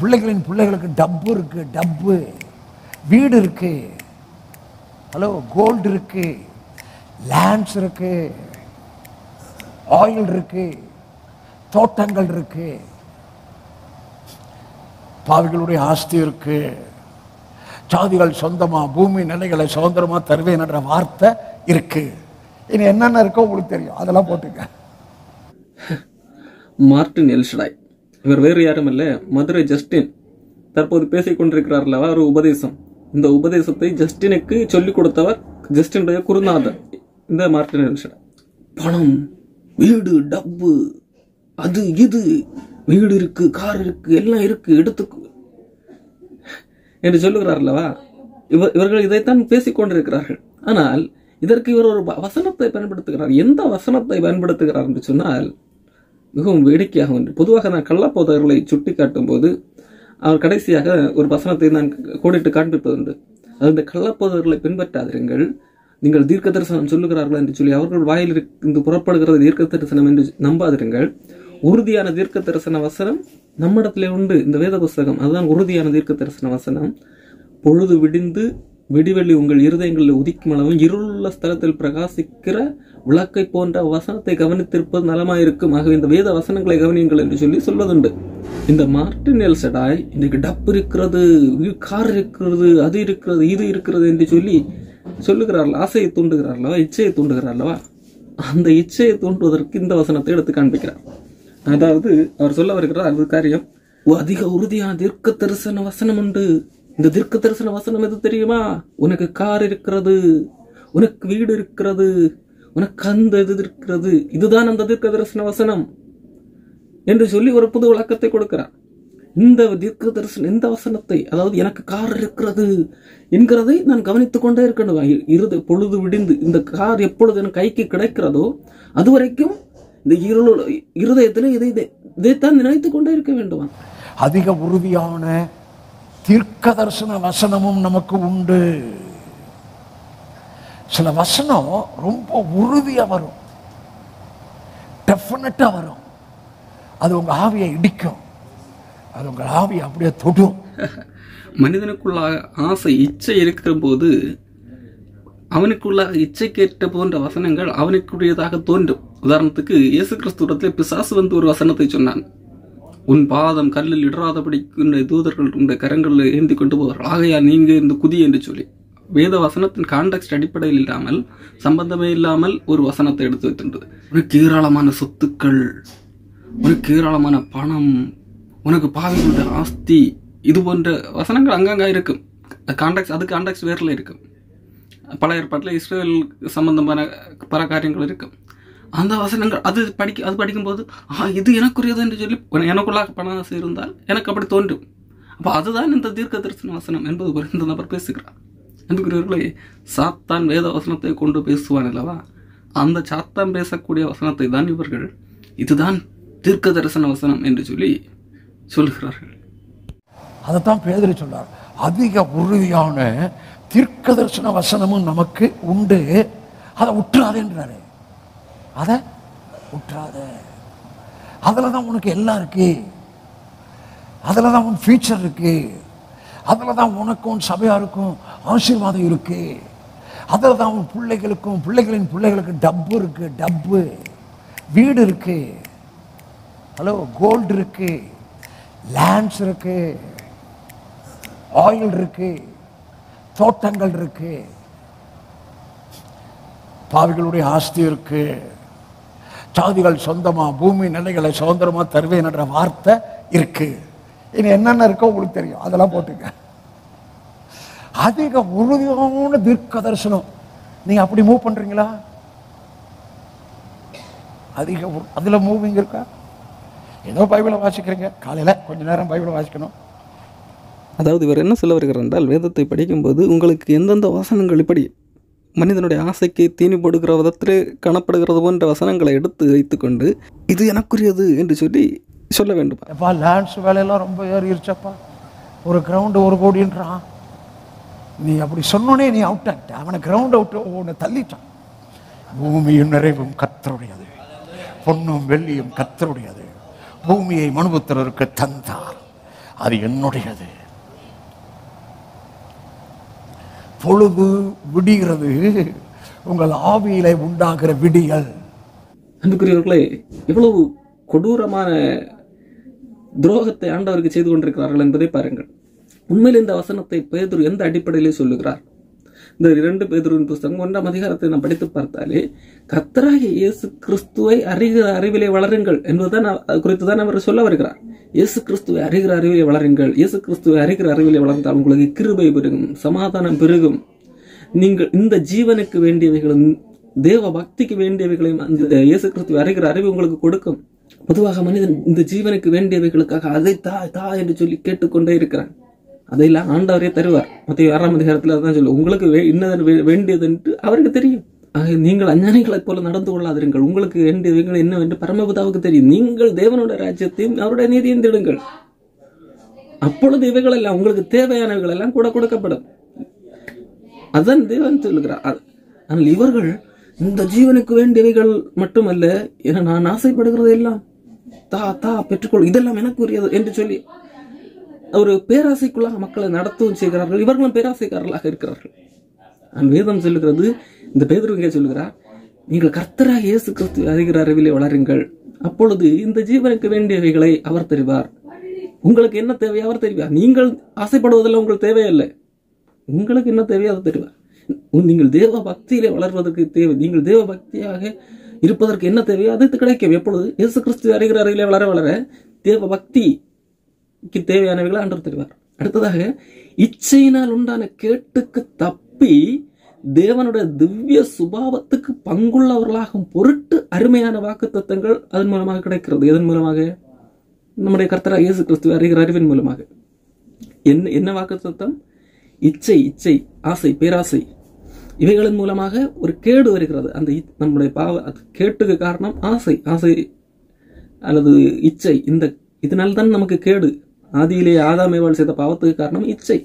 பிள்ளைகளின் பிள்ளைகளுக்கு டப்பு இருக்கு டப்பு வீடு இருக்கு ஹலோ கோல்டு இருக்கு லேண்ட்ஸ் இருக்கு ஆயில் இருக்கு தோட்டங்கள் இருக்கு பாவிகளுடைய ஆஸ்தி இருக்கு சாதிகள் சொந்தமா பூமி நிலைகளை சுதந்திரமா தருவேன் என்ற வார்த்தை இருக்கு இனி என்னென்ன இருக்கோ உங்களுக்கு தெரியும் அதெல்லாம் போட்டுங்க மார்டின் எல்ஷடாய் இவர் வேறு யாரும் இல்லை மதுரை ஜஸ்டின் தற்போது பேசிக் கொண்டிருக்கிறார் அல்லவா ஒரு உபதேசம் இந்த உபதேசத்தை ஜஸ்டினுக்கு சொல்லிக் கொடுத்தவர் ஜஸ்டினுடைய குருநாதர் இந்த மார்டின் எல்ஷடாய் பணம் வீடு டப்பு அது இது வீடு இருக்கு கார் இருக்கு எல்லாம் இருக்கு எடுத்துக்கு என்று சொல்லுகிறார் அல்லவா இவர் இவர்கள் இதைத்தான் பேசிக் கொண்டிருக்கிறார்கள் ஆனால் இதற்கு இவர் ஒரு வ- வசனத்தை பயன்படுத்துகிறார் எந்த வசனத்தை பயன்படுத்துகிறார் என்று சொன்னால் மிகவும் வேடிக்கையாக ஒன்று பொதுவாக நான் கள்ளப்போதர்களை சுட்டி காட்டும் போது அவர் கடைசியாக ஒரு வசனத்தை நான் கோடிட்டு காண்பிப்பதுண்டு அது இந்த கள்ளப்போதர்களை பின்பற்றாதிருங்கள் நீங்கள் தீர்க்க தரிசனம் சொல்லுகிறார்கள் என்று சொல்லி அவர்கள் வாயில் இருந்து புறப்படுகிறது தீர்க்க தரிசனம் என்று நம்பாதிருங்கள் உறுதியான தீர்க்க தரிசன வசனம் நம்மிடத்திலே உண்டு இந்த வேத புஸ்தகம் அதுதான் உறுதியான தீர்க்க தரிசன வசனம் பொழுது விடிந்து விடிவெள்ளி உங்கள் இருதயங்களில் உதிக்கும் அளவும் இருளுள்ள ஸ்தலத்தில் பிரகாசிக்கிற விளக்கை போன்ற வசனத்தை கவனித்திருப்பது நலமாயிருக்கும் ஆகவே இந்த வேத வசனங்களை கவனியுங்கள் என்று சொல்லி சொல்வதுண்டு இந்த மார்டின் எல்சடாய் இன்னைக்கு டப்பு இருக்கிறது வீ- கார் இருக்கிறது அது இருக்கிறது இது இருக்கிறது என்று சொல்லி சொல்லுகிறார்கள் ஆசையை தூண்டுகிறார்களவா இச்சையை தூண்டுகிறார்களவா அந்த இச்சையை தூண்டுவதற்கு இந்த வசனத்தை எடுத்து காண்பிக்கிறார் அதாவது அவர் சொல்ல வருகிறார் அது காரியம் "ஓ, அதிக உறுதியான தீர்க்க தரிசன வசனம் உண்டு இந்த தீர்க்க தரிசன வசனம் எது தெரியுமா உனக்கு கார் இருக்கிறது உனக்கு வீடு இருக்கிறது உனக்கு அந்த இது இருக்கிறது இதுதான் அந்த தீர்க்க தரிசன வசனம் என்று சொல்லி ஒரு புது விளக்கத்தை கொடுக்கிறார் இந்த தீர்க்க தரிசனம் இந்த வசனத்தை அதாவது எனக்கு கார் இருக்கிறது என்கிறதை நான் கவனித்துக் கொண்டே இருக்கணும் இ- இருத பொழுது விடிந்து இந்த கார் எப்பொழுது என் கைக்கு கிடைக்கிறதோ அது வரைக்கும் இந்த இருள இருதயத்தில் இதை இதை- இதைத்தான் நினைத்துக் கொண்டே இருக்க வேண்டுமா அதிக உறுதியான தீர்க்க தரிசன வசனமும் நமக்கு உண்டு சில வசனம் ரொம்ப உறுதியா வரும் டெஃபினட்டா வரும் அது உங்க ஆவியை இடிக்கும் அது உங்க ஆவியை அப்படியே தொடும் மனிதனுக்குள்ளாக ஆசை இச்சை இருக்கிற போது அவனுக்குள்ளாக இச்சைக்கேற்ற போன்ற வசனங்கள் அவனுக்குரியதாக தோன்றும் உதாரணத்துக்கு இயேசு கிறிஸ்துவத்தில் பிசாசு வந்து ஒரு வசனத்தை சொன்னான் உன் பாதம் கல்லில் இடராதபடி உன்னை தூதர்கள் உன்னுடைய கரங்களில் ஏந்தி கொண்டு போவார்கள் ஆகையால் நீங்க இந்த குதி என்று சொல்லி வேத வசனத்தின் கான்டெக்ட் அடிப்படையில் இல்லாமல் சம்பந்தமே இல்லாமல் ஒரு வசனத்தை எடுத்து வைத்திருந்தது உனக்கு ஏராளமான சொத்துக்கள் உனக்கு ஏராளமான பணம் உனக்கு பாவிகளுடைய ஆஸ்தி இது போன்ற வசனங்கள் அங்கங்க இருக்கும் கான்டாக்ட் அது கான்டாக்ட் வேறில் இருக்கும் பல ஏற்பாட்டில் இஸ்ரேல் சம்பந்தமான பல காரியங்கள் இருக்கும் அந்த வசனங்கள் அது படிக்க அது படிக்கும்போது ஆ இது எனக்குரியது என்று சொல்லி உன- எனக்குள்ளாக பண ஆசை இருந்தால் எனக்கு அப்படி தோன்றும் அப்போ அதுதான் இந்த தீர்க்க தரிசன வசனம் என்பது குறித்து இந்த நபர் பேசுகிறார் அன்புக்குரியவர்களே சாத்தான் வேத வசனத்தை கொண்டு பேசுவான் அல்லவா அந்த சாத்தான் பேசக்கூடிய வசனத்தை தான் இவர்கள் இதுதான் தீர்க்க தரிசன வசனம் என்று சொல்லி சொல்கிறார்கள் அதைத்தான் பேதரி சொல்றார் அதிக உறுதியான தீர்க்க தரிசன வசனமும் நமக்கு உண்டு அதை உற்றாதேன்றாரு அதை உற்றாத அதுல தான் உனக்கு எல்லாம் இருக்கு அதுல தான் உன் ஃபியூச்சர் இருக்கு அதுல தான் உனக்கும் உன் சபையாருக்கும் ஆசீர்வாதம் இருக்கு அதில் தான் உன் பிள்ளைகளுக்கும் பிள்ளைகளின் பிள்ளைகளுக்கு டப்பு இருக்கு டப்பு வீடு இருக்கு ஹலோ கோல்டு இருக்கு லேண்ட்ஸ் இருக்கு ஆயில் இருக்கு தோட்டங்கள் இருக்கு பாவிகளுடைய ஆஸ்தி இருக்கு சாதிகள் சொந்தமா பூமி நிலைகளை சுதந்திரமா தருவேன் என்ற வார்த்தை இருக்கு இனி என்னென்ன இருக்கோ உங்களுக்கு தெரியும் அதெல்லாம் போட்டுங்க அதிக உறுதியான தீர்க்க தரிசனம் நீங்க அப்படி மூவ் பண்றீங்களா அதிக உறு- அதுல மூவிங் இருக்கா ஏதோ பைபிளை வாசிக்கிறீங்க காலையில கொஞ்ச நேரம் பைபிளை வாசிக்கணும் அதாவது இவர் என்ன சொல்ல வருகிறார் என்றால் வேதத்தை படிக்கும்போது உங்களுக்கு எந்தெந்த வசனங்கள் இப்படி மனிதனுடைய ஆசைக்கு தீனி போடுகிற விதத்தில் காணப்படுகிறது போன்ற வசனங்களை எடுத்து வைத்துக்கொண்டு இது எனக்குரியது என்று சொல்லி சொல்ல வேண்டும் எப்பா லேண்ட்ஸ் வேலையெல்லாம் ரொம்ப ஏறிடுச்சப்பா ஒரு கிரவுண்டு ஒரு கோடின்றான் நீ அப்படி சொன்னோனே நீ அவுட் ஆகிட்ட அவனை கிரவுண்ட் அவுட் உன்னை தள்ளிட்டான் பூமியும் நிறைவும் கத்தருடையது பொன்னும் வெள்ளியும் கத்தருடையது பூமியை மனுபுத்திரருக்கு தந்தார் அது என்னுடையது பொழுது விடுகிறது உங்கள் ஆவியிலே உண்டாகிற விடியல் அன்புக்குரியவர்களே எவ்வளவு கொடூரமான துரோகத்தை ஆண்டவருக்கு செய்து கொண்டிருக்கிறார்கள் என்பதை பாருங்கள் உண்மையில் இந்த வசனத்தை பேதுரு எந்த அடிப்படையிலே சொல்லுகிறார் இந்த இரண்டு பேதுருவின் புஸ்தகம் ஒன்றாம் அதிகாரத்தை நாம் படித்து பார்த்தாலே கத்தராகிய இயேசு கிறிஸ்துவை அறிகிற அறிவிலே வளருங்கள் என்பதுதான் அவ- அது குறித்து தான் அவர் சொல்ல வருகிறார் இயேசு கிறிஸ்துவை அறிகிற அறிவிலே வளருங்கள் இயேசு கிறிஸ்துவை அறிகிற அறிவிலே வளர்ந்தால் உங்களுக்கு கிருபை பெருகும் சமாதானம் பெருகும் நீங்கள் இந்த ஜீவனுக்கு வேண்டியவைகளும் தேவ பக்திக்கு வேண்டியவைகளையும் அந்த இயேசு கிறிஸ்துவை அறிகிற அறிவு உங்களுக்கு கொடுக்கும் பொதுவாக மனிதன் இந்த ஜீவனுக்கு வேண்டியவைகளுக்காக அதை தா தா என்று சொல்லி கேட்டுக்கொண்டே இருக்கிறான் அதையெல்லாம் ஆண்டவரே தருவார் மத்திய ஆறாம் அதிகாரத்தில் அதான் சொல்லு உங்களுக்கு வே- இன்னது வே- வேண்டியது என்று அவருக்கு தெரியும் ஆக நீங்கள் அஞ்ஞானிகளைப் போல நடந்து கொள்ளாதிருங்கள் உங்களுக்கு வேண்டியவைகள் என்னவென்று பரமபிதாவுக்கு தெரியும் நீங்கள் தேவனுடைய ராஜ்யத்தையும் அவருடைய நீதியையும் தேடுங்கள் அப்பொழுது இவைகள் எல்லாம் உங்களுக்கு தேவையானவைகள் எல்லாம் கூட கொடுக்கப்படும் அதான் தேவன் சொல்லுகிறார் அ- ஆனால் இவர்கள் இந்த ஜீவனுக்கு வேண்டியவைகள் மட்டுமல்ல என நான் ஆசைப்படுகிறது எல்லாம் தா தா பெற்றுக்கொள் இதெல்லாம் எனக்கு உரியது என்று சொல்லி ஒரு பேராசைக்குள்ளாக மக்களை நடத்தவும் செய்கிறார்கள் இவர்களும் பேராசைக்காரர்களாக இருக்கிறார்கள் நான் வேதம் சொல்லுகிறது இந்த பேதர் இங்கே சொல்லுகிறார் நீங்கள் கர்த்தராக இயேசு கிறிஸ்து அறிகிற அறிவிலே வளருங்கள் அப்பொழுது இந்த ஜீவனுக்கு வேண்டியவைகளை அவர் தருவார் உங்களுக்கு என்ன தேவையோ அவர் தெரிவார் நீங்கள் ஆசைப்படுவதெல்லாம் உங்களுக்கு தேவையில்லை உங்களுக்கு என்ன தேவையோ அதை தருவார் உன் நீங்கள் தேவ பக்தியிலே வளர்வதற்கு தேவை நீங்கள் தேவ பக்தியாக இருப்பதற்கு என்ன தேவையோ அது கிடைக்கும் எப்பொழுது இயேசு கிறிஸ்து அறிகிற அறிவிலே வளர வளர தேவ பக்திக்கு தேவையானவைகளை ஆண்டவர் தருவார் அடுத்ததாக இச்சையினால் உண்டான கேட்டுக்கு தப்பி தேவனுடைய திவ்ய சுபாவத்துக்கு பங்குள்ளவர்களாகும் பொருட்டு அருமையான வாக்கு தத்தங்கள் அதன் மூலமாக கிடைக்கிறது எதன் மூலமாக நம்முடைய கர்த்தராக இயேசு கிறிஸ்து அறிகிற அறிவின் மூலமாக என்ன என்ன வாக்கு தத்தம் இச்சை இச்சை ஆசை பேராசை இவைகளின் மூலமாக ஒரு கேடு வருகிறது அந்த இ- நம்முடைய பாவ அது கேட்டுக்கு காரணம் ஆசை ஆசை அல்லது இச்சை இந்த இதனால தான் நமக்கு கேடு ஆதியிலே ஆதாமேவாள் செய்த பாவத்துக்கு காரணம் இச்சை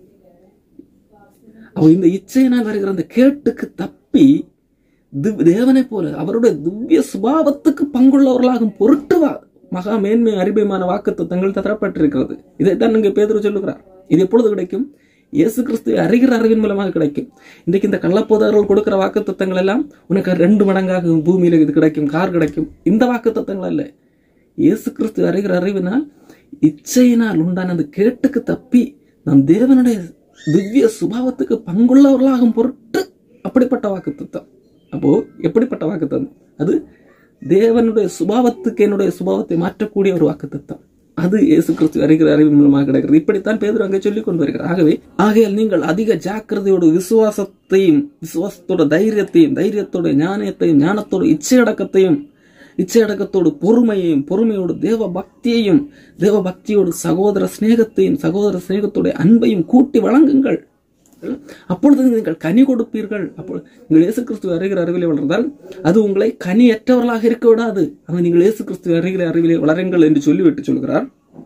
அவ இந்த இச்சையினால் வருகிற அந்த கேட்டுக்கு தப்பி திவ்- தேவனைப் போல அவருடைய திவ்ய சுபாவத்துக்கு பங்குள்ளவர்களாகும் பொருட்டு வா- மகா மேன்மை அறிவியமான வாக்கு தத்தங்கள் தரப்பட்டிருக்கிறது இதைத்தான் இங்கே பேதுரு சொல்லுகிறார் இது எப்பொழுது கிடைக்கும் இயேசு கிறிஸ்து அறிகிற அறிவின் மூலமாக கிடைக்கும் இன்றைக்கு இந்த கள்ளப்போதர்கள் கொடுக்கிற வாக்கு தத்தங்கள் எல்லாம் உனக்கு ரெண்டு மடங்காக பூமியில இது கிடைக்கும் கார் கிடைக்கும் இந்த வாக்கு தத்தங்கள் அல்ல இயேசு கிறிஸ்து அறிகிற அறிவினால் இச்சையினால் உண்டான அந்த கேட்டுக்கு தப்பி நம் தேவனுடைய திவ்ய சுபாவத்துக்கு பங்குள்ளவர்களாகும் பொருட்டு அப்படிப்பட்ட வாக்குத்தத்தம் அப்போ எப்படிப்பட்ட வாக்குத்தத்தம் அது தேவனுடைய சுபாவத்துக்கு என்னுடைய சுபாவத்தை மாற்றக்கூடிய ஒரு வாக்குத்தத்தம் அது இயேசு கிறிஸ்து அறிகிற அறிவின் மூலமாக கிடைக்கிறது இப்படித்தான் பேதர் அங்கே சொல்லிக் கொண்டு வருகிறார் ஆகவே ஆகையால் நீங்கள் அதிக ஜாக்கிரதையோடு விசுவாசத்தையும் விசுவாசத்தோட தைரியத்தையும் தைரியத்தோட ஞானத்தையும் ஞானத்தோட இச்சையடக்கத்தையும் இச்சையடக்கத்தோடு பொறுமையையும் பொறுமையோடு தேவ பக்தியையும் தேவ பக்தியோடு சகோதர சிநேகத்தையும் சகோதர சிநேகத்தோட அன்பையும் கூட்டி வழங்குங்கள் அப்பொழுது நீங்கள் கனி கொடுப்பீர்கள் அப்பொழுது நீங்கள் இயேசு கிறிஸ்துவ அறிகிற அறிவிலே வளர்ந்தால் அது உங்களை கனியற்றவர்களாக இருக்க விடாது ஆனால் நீங்கள் இயேசு கிறிஸ்துவ அறிகிற அறிவிலே வளருங்கள் என்று சொல்லிவிட்டு சொல்கிறார்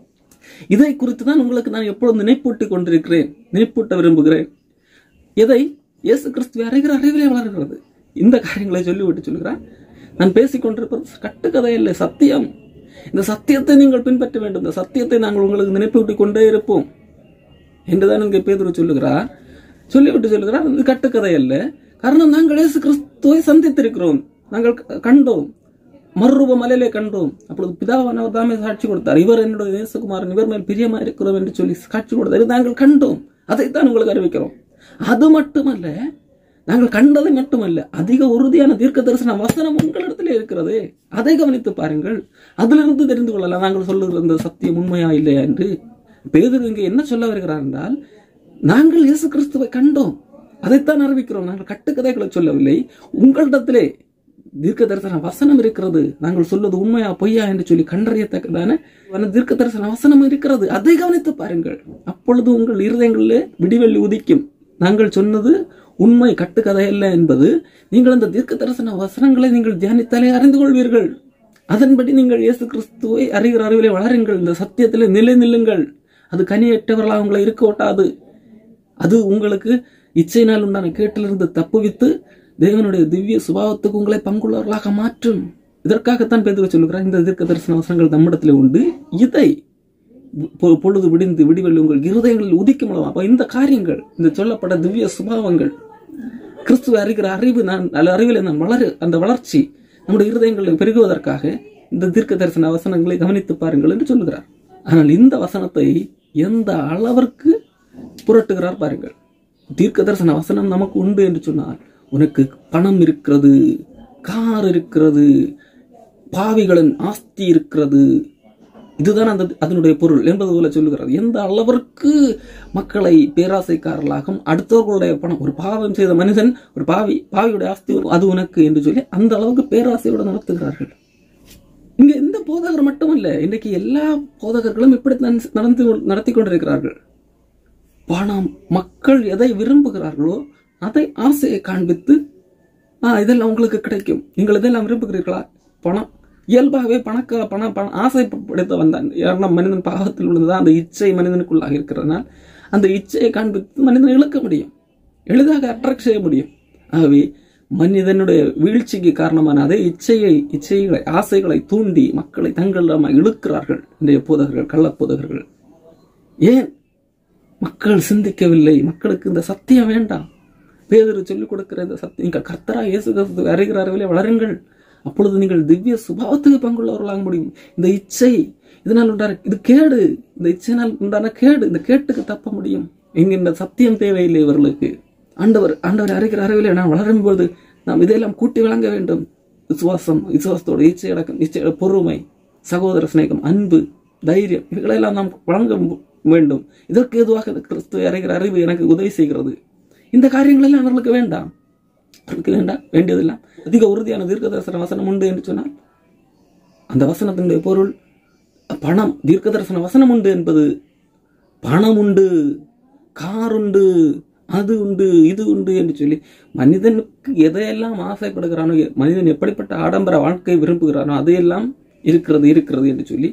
இதை குறித்து தான் உங்களுக்கு நான் எப்பொழுது நினைப்பூட்டிக் கொண்டிருக்கிறேன் நினைப்பூட்ட விரும்புகிறேன் எதை இயேசு கிறிஸ்துவ அறிகிற அறிவிலே வளர்கிறது இந்த காரியங்களை சொல்லிவிட்டு சொல்கிறார் நான் பேசிக் கொண்டிருப்பது கட்டுக்கதை இல்லை சத்தியம் இந்த சத்தியத்தை நீங்கள் பின்பற்ற வேண்டும் இந்த சத்தியத்தை நாங்கள் உங்களுக்கு நினைப்பூட்டிக் கொண்டே இருப்போம் என்றுதான் இங்கே பேதுரு சொல்லுகிறார் சொல்லிவிட்டு சொல்லுகிறார் இது கட்டுக்கதை அல்ல காரணம் நாங்கள் இயேசு கிறிஸ்துவை சந்தித்திருக்கிறோம் நாங்கள் க- கண்டோம் மறுரூப மலையிலே கண்டோம் அப்பொழுது பிதாவானவர் தாமே சாட்சி கொடுத்தார் இவர் என்னுடைய நேசகுமாரன் இவர் மேல் பிரியமா இருக்கிறோம் என்று சொல்லி சாட்சி கொடுத்தார் இது நாங்கள் கண்டோம் அதைத்தான் உங்களுக்கு அறிவிக்கிறோம் அது மட்டுமல்ல நாங்கள் கண்டதை மட்டுமல்ல அதிக உறுதியான தீர்க்க தரிசன வசனம் உங்களிடத்திலே இருக்கிறது அதை கவனித்து பாருங்கள் அதிலிருந்து தெரிந்து கொள்ளலாம் நாங்கள் சொல்லுகிற இந்த சத்தியம் உண்மையா இல்லையா என்று பேதுரு இங்கே என்ன சொல்ல வருகிறார் என்றால் நாங்கள் இயேசு கிறிஸ்துவை கண்டோம் அதைத்தான் அறிவிக்கிறோம் நாங்கள் கட்டுக்கதைகளை சொல்லவில்லை உங்களிடத்திலே தீர்க்க தரிசன வசனம் இருக்கிறது நாங்கள் சொல்வது உண்மையா பொய்யா என்று சொல்லி கண்டறியத்தக்கதான வன தீர்க்க தரிசன வசனம் இருக்கிறது அதை கவனித்து பாருங்கள் அப்பொழுது உங்கள் இருதயங்களிலே விடிவெள்ளி உதிக்கும் நாங்கள் சொன்னது உண்மை கட்டுக்கதை அல்ல என்பது நீங்கள் அந்த தீர்க்க தரிசன வசனங்களை நீங்கள் தியானித்தாலே அறிந்து கொள்வீர்கள் அதன்படி நீங்கள் இயேசு கிறிஸ்துவை அறிகிற அறிவிலே வளருங்கள் இந்த சத்தியத்திலே நிலை நில்லுங்கள் அது கனியற்றவர்களாக உங்களை இருக்க ஒட்டாது அது உங்களுக்கு இச்சையினால் உண்டான கேட்டிலிருந்து தப்புவித்து தேவனுடைய திவ்ய சுபாவத்துக்கு உங்களை பங்குள்ளவர்களாக மாற்றும் இதற்காகத்தான் பேதுரு சொல்லுகிறார் இந்த தீர்க்க தரிசன வசனங்கள் நம்மிடத்தில் உண்டு இதை பொ- பொழுது விடிந்து விடிவெள்ளி உங்கள் இருதயங்களில் உதிக்கும் அளவு அப்ப இந்த காரியங்கள் இந்த சொல்லப்பட்ட திவ்ய சுபாவங்கள் கிறிஸ்துவ அறிகிற அறிவு நான் அல்ல அறிவில் நான் வளரு அந்த வளர்ச்சி நம்முடைய இருதயங்களில் பெருகுவதற்காக இந்த தீர்க்க தரிசன வசனங்களை கவனித்து பாருங்கள் என்று சொல்லுகிறார் ஆனால் இந்த வசனத்தை எந்த அளவிற்கு புரட்டுகிறார் பாருங்கள் தீர்க்க தரிசன வசனம் நமக்கு உண்டு என்று சொன்னால் உனக்கு பணம் இருக்கிறது கார் இருக்கிறது பாவிகளின் ஆஸ்தி இருக்கிறது இதுதான் அந்த அதனுடைய பொருள் என்பது போல சொல்லுகிறது எந்த அளவிற்கு மக்களை பேராசைக்காரர்களாகவும் அடுத்தவர்களுடைய பணம் ஒரு பாவம் செய்த மனிதன் ஒரு பாவி பாவியுடைய ஆஸ்தி அது உனக்கு என்று சொல்லி அந்த அளவுக்கு பேராசையோடு நடத்துகிறார்கள் இங்க இந்த போதகர் மட்டுமல்ல இன்றைக்கு எல்லா போதகர்களும் இப்படி நடந்து நடத்தி கொண்டிருக்கிறார்கள் பணம் மக்கள் எதை விரும்புகிறார்களோ அதை ஆசையை காண்பித்து ஆ இதெல்லாம் உங்களுக்கு கிடைக்கும் நீங்கள் இதெல்லாம் விரும்புகிறீர்களா பணம் இயல்பாகவே பணக்க பண பண ஆசைப்படுத்த வந்தான் ஏன்னா மனிதன் பாவத்தில் உள்ளதுதான் அந்த இச்சை மனிதனுக்குள்ளாக இருக்கிறதுனால் அந்த இச்சையை காண்பித்து மனிதனை இழுக்க முடியும் எளிதாக அட்ராக்ட் செய்ய முடியும் ஆகவே மனிதனுடைய வீழ்ச்சிக்கு காரணமான அதே இச்சையை இச்சைகளை ஆசைகளை தூண்டி மக்களை தங்களிடம் இழுக்கிறார்கள் இன்றைய போதகர்கள் கள்ளப் போதகர்கள் ஏன் மக்கள் சிந்திக்கவில்லை மக்களுக்கு இந்த சத்தியம் வேண்டாம் பேதரு சொல்லிக் கொடுக்கிற இந்த சத்தியம் நீங்கள் கர்த்தரா இயேசு கிறிஸ்து அறிகிற அறிவிலே வளருங்கள் அப்பொழுது நீங்கள் திவ்ய சுபாவத்துக்கு பங்குள்ளவர்களாக முடியும் இந்த இச்சை இதனால் உண்டான இது கேடு இந்த இச்சையினால் உண்டான கேடு இந்த கேட்டுக்கு தப்ப முடியும் என்கின்ற சத்தியம் தேவையில்லை இவர்களுக்கு ஆண்டவர் ஆண்டவர் அறிகிற அறிவிலே நான் வளரும் போது நாம் இதையெல்லாம் கூட்டி வழங்க வேண்டும் விசுவாசம் விசுவாசத்தோடு இச்சை அடக்கம் இச்சை பொறுமை சகோதர சிநேகம் அன்பு தைரியம் இவைகளெல்லாம் நாம் வழங்க வேண்டும் இதற்கு எதுவாக இந்த கிறிஸ்துவை அறிகிற அறிவு எனக்கு உதவி செய்கிறது இந்த காரியங்கள் எல்லாம் அவர்களுக்கு வேண்டாம் அவர்களுக்கு வேண்டாம் வேண்டியதெல்லாம் அதிக உறுதியான தீர்க்கதரிசன வசனம் உண்டு என்று சொன்னால் அந்த வசனத்தினுடைய பொருள் பணம் தீர்க்கதரிசன வசனம் உண்டு என்பது பணம் உண்டு கார் உண்டு அது உண்டு இது உண்டு என்று சொல்லி மனிதனுக்கு எதையெல்லாம் ஆசைப்படுகிறானோ மனிதன் எப்படிப்பட்ட ஆடம்பர வாழ்க்கை விரும்புகிறானோ அதையெல்லாம் இருக்கிறது இருக்கிறது என்று சொல்லி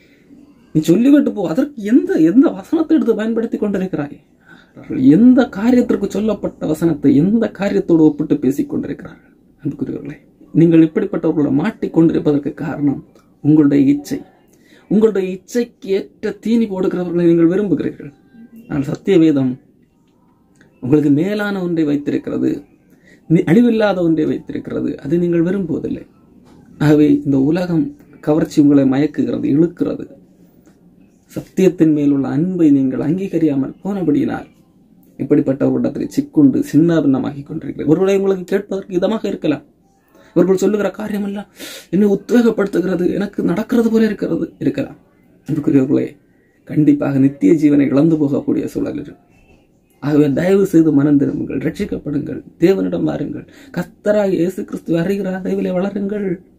நீ சொல்லிவிட்டு போ அதற்கு எந்த எந்த வசனத்தை எடுத்து பயன்படுத்தி கொண்டிருக்கிறாய் அவர்கள் எந்த காரியத்திற்கு சொல்லப்பட்ட வசனத்தை எந்த காரியத்தோடு ஒப்பிட்டு பேசிக் கொண்டிருக்கிறார்கள் அன்புக்குரியவர்களே நீங்கள் இப்படிப்பட்டவர்களை மாட்டிக்கொண்டிருப்பதற்கு காரணம் உங்களுடைய இச்சை உங்களுடைய இச்சைக்கு ஏற்ற தீனி போடுகிறவர்களை நீங்கள் விரும்புகிறீர்கள் ஆனால் சத்திய வேதம் உங்களுக்கு மேலான ஒன்றை வைத்திருக்கிறது நி- அழிவில்லாத ஒன்றை வைத்திருக்கிறது அதை நீங்கள் விரும்புவதில்லை ஆகவே இந்த உலகம் கவர்ச்சி உங்களை மயக்குகிறது இழுக்கிறது சத்தியத்தின் மேல் உள்ள அன்பை நீங்கள் அங்கீகரியாமல் போனபடியினால் இப்படிப்பட்ட ஒரு இடத்தில் சிக்குண்டு சின்னாபின்னமாகி கொண்டிருக்கிறது ஒருவேளை உங்களுக்கு கேட்பதற்கு இதமாக இருக்கலாம் இவர்கள் சொல்லுகிற காரியமெல்லாம் என்னை உத்வேகப்படுத்துகிறது எனக்கு நடக்கிறது போல இருக்கிறது இருக்கலாம் அன்புக்குரியவர்களே கண்டிப்பாக நித்திய ஜீவனை இழந்து போகக்கூடிய சூழல் இருக்கு ஆகவே தயவு செய்து மனம் திரும்புங்கள் ரட்சிக்கப்படுங்கள் தேவனிடம் வாருங்கள் கத்தராக இயேசு கிறிஸ்து அறிகிற அறிவிலே வளருங்கள்